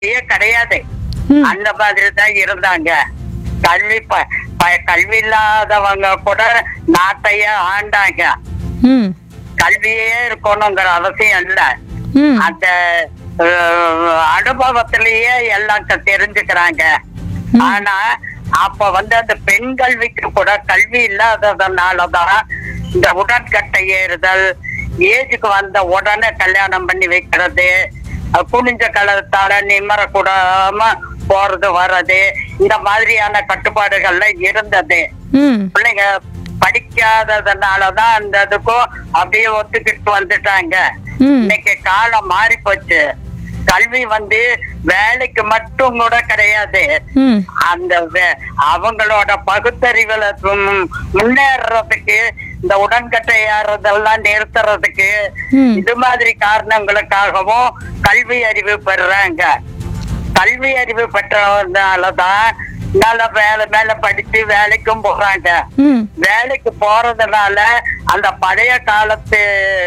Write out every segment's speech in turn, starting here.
கல்வியே கிடையாது ம். அந்த மாதிரி தான் இருந்தாங்க கல்வி ப- ப- கல்வி இல்லாதவங்க கூட நாட்டையே ஆண்டாங்க ம் கல்வியே இருக்கணுங்கிற அவசியம் இல்ல ம் அந்த அஹ், அனுபவத்திலேயே எல்லாம் க- தெரிஞ்சுக்கிறாங்க ம். ஆனா அப்ப வந்து அந்த பெண் கல்விக்கு கூட கல்வி இல்லாததுனாலதான் இந்த உடன்கட்டை ஏறுதல் ஏஜுக்கு வந்த உடனே கல்யாணம் பண்ணி வைக்கிறது அஹ், குனிஞ்ச கலத்தால நிம்மறக்கூடாம போறது வர்றது இந்த மாதிரியான கட்டுப்பாடுகள்லாம் இருந்தது ம் பிள்ளைங்க படிக்காததுனாலதான் அந்த இதுக்கும் அப்படியே ஒத்துக்கிட்டு வந்துட்டாங்க ம் இன்னைக்கு காலம் மாறி போச்சு கல்வி வந்து வேலைக்கு மட்டும் கூட கிடையாது ம் அந்த வே- அவங்களோட பகுத்தறிவுல ம், முன்னேறதுக்கு இந்த உடன்கட்டை ஏறுறதெல்லாம் நிறுத்துறதுக்கு ம். இது மாதிரி காரணங்களுக்காகவும் கல்வி அறிவு பெறுறாங்க கல்வி அறிவு பெற்றதுனாலதான் நல்ல வேலை மேல படிச்சு வேலைக்கும் போறாங்க ம் வேலைக்கு போறதுனால அந்த பழைய காலத்து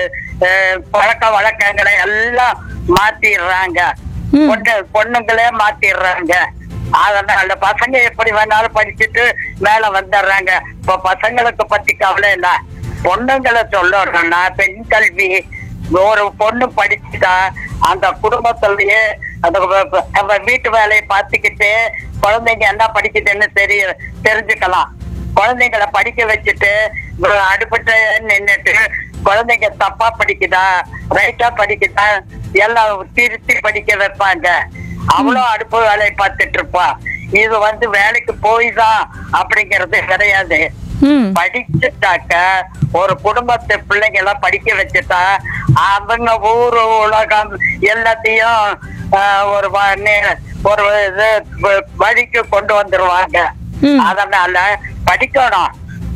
அஹ், பழக்க வழக்கங்களை எல்லாம் மாத்திடுறாங்க ம். பொண்ணு பொண்ணுங்களே மாத்திடுறாங்க அதனால பசங்க எப்படி வேணாலும் படிச்சுட்டு மேல வந்துடுறாங்க இப்ப பசங்களுக்கு பத்தி கவலை இல்ல பொண்ணுங்களை சொல்லணும்னா பெண் கல்வி ஒரு பொண்ணு படிச்சுட்டா அந்த குடும்பத்திலேயே அந்த வ- வ- நம்ம வீட்டு வேலையை பார்த்துக்கிட்டு குழந்தைங்க என்ன படிக்குதுன்னு தெரிய தெரிஞ்சுக்கலாம் குழந்தைங்களை படிக்க வச்சுட்டு வ- அடுப்பிட்ட நின்னுட்டு குழந்தைங்க தப்பா படிக்குதா ரைட்டா படிக்குதா எல்லாம் திருத்தி படிக்க வைப்பாங்க அவளும் அடுப்பு வேலையை பார்த்துட்டு இருப்பா இது வந்து வேலைக்கு போய் தான் அப்படிங்கறது கிடையாது ம் படிச்சுட்டாக்க ஒரு குடும்பத்து பிள்ளைங்க எல்லாம் படிக்க வச்சுட்டா அவங்க ஊரு உலகம் எல்லாத்தையும் ஆஹ், ஒரு வ- நே- ஒரு இது வ- வழிக்கு கொண்டு வந்துருவாங்க ம். அதனால படிக்கணும்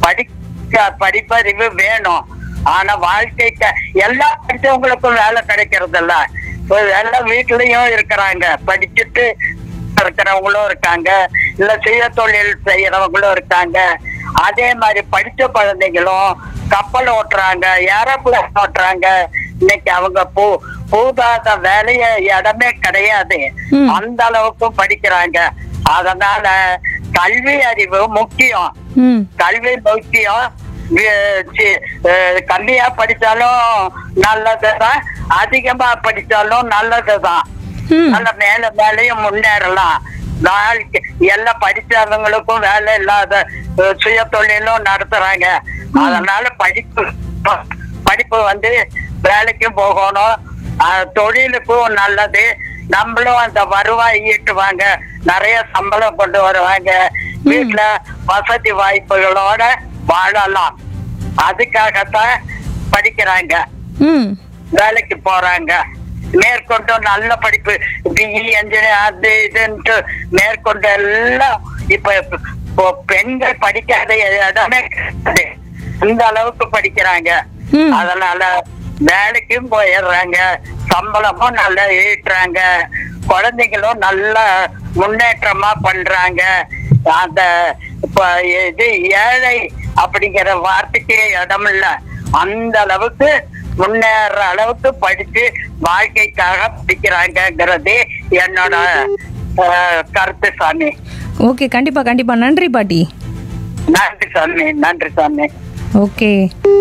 படிக்க படிப்பறிவு வேணும் ஆனா வாழ்க்கைக்கு எல்லா படிச்சவங்களுக்கும் வேலை கிடைக்கிறது இல்ல இப்ப எல்லாம் வீட்லயும் இருக்கிறாங்க படிச்சுட்டு இருக்கிறவங்களும் இருக்காங்க இல்ல சுய தொழில் செய்யறவங்களும் இருக்காங்க அதே மாதிரி படிச்ச குழந்தைங்களும் கப்பல் ஓட்டுறாங்க ஏரோப்ளேன் ஓட்டுறாங்க இன்னைக்கு அவங்க பூ பூதாத வேலைய இடமே கிடையாது ம். அந்த அளவுக்கும் படிக்கிறாங்க அதனால கல்வி அறிவு முக்கியம் ம் கல்வி முக்கியம் வி- சி- அஹ் கம்மியா படிச்சாலும் நல்லதுதான் அதிகமா படிச்சாலும் நல்லதுதான் ம் நல்ல மேல மேலையும் முன்னேறலாம் வாழ்க்கை எல்லாம் படிச்சவங்களுக்கும் வேலை இல்லாத அஹ், சுய தொழிலும் நடத்துறாங்க அதனால படிப்பு படிப்பு வந்து வேலைக்கும் போகணும் அஹ், தொழிலுக்கும் நல்லது நம்மளும் அந்த வருவாய் ஈட்டுவாங்க நிறைய சம்பளம் கொண்டு வருவாங்க வீட்டுல வசதி வாய்ப்புகளோட வாழலாம் அதுக்காகத்தான் படிக்கிறாங்க ம் வேலைக்கு போறாங்க மேற்கொண்டு நல்ல படிப்பு பிஇ என்ஜினியர் அது இதுன்ட்டு மேற்கொண்டு எல்லாம் இப்ப இப்போ பெண்கள் படிக்காத இடமே கிடையாது. இந்த அளவுக்கு படிக்கிறாங்க ம். அதனால வேலைக்கும் போயிடுறாங்க சம்பளமும் நல்லா ஈட்டுறாங்க குழந்தைங்களும் நல்ல முன்னேற்றமா பண்றாங்க அந்த இப்ப இது ஏழை அப்படிங்கிற வார்த்தைக்கே இடம் இல்ல அந்த அளவுக்கு முன்னேற அளவுக்கு படிச்சு வாழ்க்கைக்காக படிக்கிறாங்கங்கிறது என்னோட அஹ், கருத்து சாமி ஓகே கண்டிப்பா கண்டிப்பா நன்றி பாட்டி நன்றி சாமி நன்றி சாமி ஓகே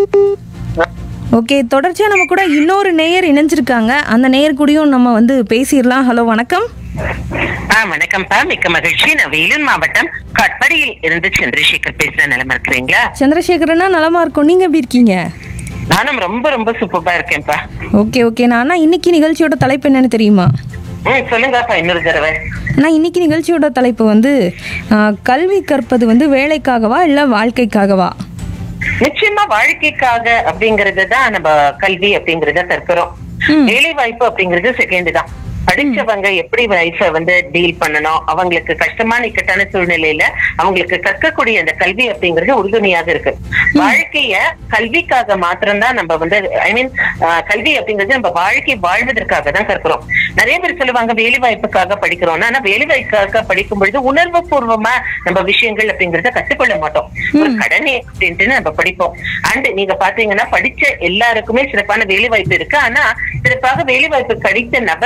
ஓகே தொடர்ச்சியா நம்ம கூட இன்னொரு நேயர் இணைஞ்சிருக்காங்க அந்த நேயர் கூடயும் நம்ம வந்து பேசிடலாம் ஹலோ வணக்கம் ஆ வணக்கம்ப்பா மிக்க மகிழ்ச்சி நான் வேலூர் மாவட்டம் கட்படியில் இருந்து சந்திரசேகர் பேசுற நிலைமை இருக்கிறீங்களா சந்திரசேகரனா நலமா இருக்கும் நீங்க எப்படி இருக்கீங்க நானும் ரொம்ப ரொம்ப சூப்பரா இருக்கேன்ப்பா ஓகே ஓகே நான் அண்ணா இன்னைக்கு நிகழ்ச்சியோட தலைப்பு என்னன்னு தெரியுமா ம் சொல்லுங்கப்பா இன்னொரு தடவை நான் இன்னைக்கு நிகழ்ச்சியோட தலைப்பு வந்து ஆ, கல்வி கற்பது வந்து வேலைக்காகவா இல்லை வாழ்க்கைக்காகவா நிச்சயமா வாழ்க்கைக்காக அப்படிங்கறது தான் நம்ம கல்வி அப்படிங்கறத கற்கிறோம் ம். வேலை வாய்ப்பு அப்படிங்கிறது செகண்ட் தான் படிச்சவங்க எப்படி லைஃப வந்து டீல் பண்ணணும் அவங்களுக்கு கஷ்டமான இக்கட்டான சூழ்நிலையில அவங்களுக்கு கற்கக்கூடிய அந்த கல்வி அப்படிங்கிறது உறுதுணையாக இருக்கு வாழ்க்கைய கல்விக்காக மாத்திரம்தான் நம்ம வந்து ஐ மீன் கல்வி அப்படிங்கிறது நம்ம வாழ்க்கை வாழ்வதற்காக தான் கற்கிறோம் நிறைய பேர் சொல்லுவாங்க வேலை வாய்ப்புக்காக படிக்கிறோம்னா ஆனா வேலை வாய்ப்புக்காக படிக்கும் பொழுது உணர்வு பூர்வமா நம்ம விஷயங்கள் அப்படிங்கறத கத்துக்கொள்ள மாட்டோம் ஒரு கடனே அப்படின்ட்டு நம்ம படிப்போம் அண்ட் நீங்க பாத்தீங்கன்னா படிச்ச எல்லாருக்குமே சிறப்பான வேலை வாய்ப்பு இருக்கு ஆனா சிறப்பாக வேலை வாய்ப்பு கிடைத்த நபர்கள் இல்ல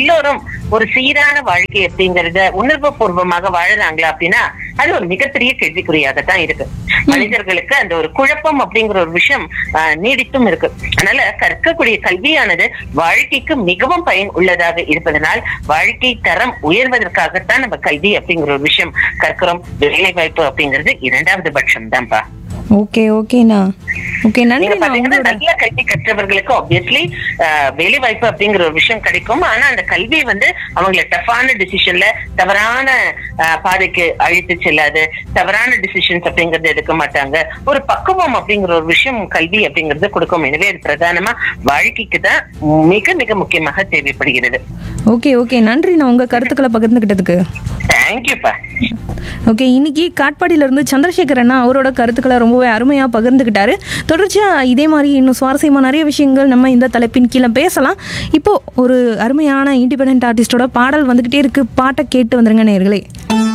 எல்லோரும் ஒரு சீரான வாழ்க்கை அப்படிங்கறத உணர்வு பூர்வமாக வாழறாங்களா அப்படின்னா அது ஒரு மிகப்பெரிய கேள்விக்குறியாகத்தான் இருக்கு மனிதர்களுக்கு அந்த ஒரு குழப்பம் அப்படிங்கிற ஒரு விஷயம் ஆஹ், நீடித்தும் இருக்கு அதனால கற்கக்கூடிய கல்வியானது வாழ்க்கைக்கு மிகவும் பயன் உள்ளதாக இருப்பதனால் வாழ்க்கை தரம் உயர்வதற்காகத்தான் நம்ம கல்வி அப்படிங்கிற ஒரு விஷயம் கற்கிறோம் வேலை வாய்ப்பு அப்படிங்கிறது இரண்டாவது பட்சம் தான்ப்பா ஓகே ஓகேண்ணா ஓகே நீங்க நன்றி பாத்தீங்கன்னா உங்களோட நல்ல கல்வி கற்றவர்களுக்கு ஆப்வியஸ்லி வேலை வாய்ப்பு அப்படிங்கிற ஒரு விஷயம் கிடைக்கும் ஆனா அந்த கல்வி வந்து அவங்கள டஃபான டிசிஷன்ல தவறான ஆஹ், பாதைக்கு அழைத்து செல்லாது தவறான டிசிஷன்ஸ் அப்படிங்கறது எடுக்க மாட்டாங்க ஒரு பக்குவம் அப்படிங்கிற ஒரு விஷயம் கல்வி அப்படிங்கறது கொடுக்கும் எனவே அது பிரதானமா வாழ்க்கைக்கு தான் மிக மிக முக்கியமாக தேவைப்படுகிறது ஓகே ஓகே நன்றி நான் உங்க கருத்துக்களை பகிர்ந்துக்கிட்டதுக்கு தேங்க்யூப்பா ஓகே இன்னைக்கு காட்பாடியில இருந்து சந்திரசேகர் அண்ணா அவரோட கருத்துக்களை ரொம்பவே அருமையா பகிர்ந்துக்கிட்டாரு தொடர்ச்சியா இதே மாதிரி இன்னும் சுவாரஸ்யமா நிறைய விஷயங்கள் நம்ம இந்த தலைப்பின் கீழே பேசலாம் இப்போ ஒரு அருமையான இண்டிபெண்ட் ஆர்டிஸ்டோட பாடல் வந்துகிட்டே இருக்கு பாட்டை கேட்டு வந்துருங்க நேர்களே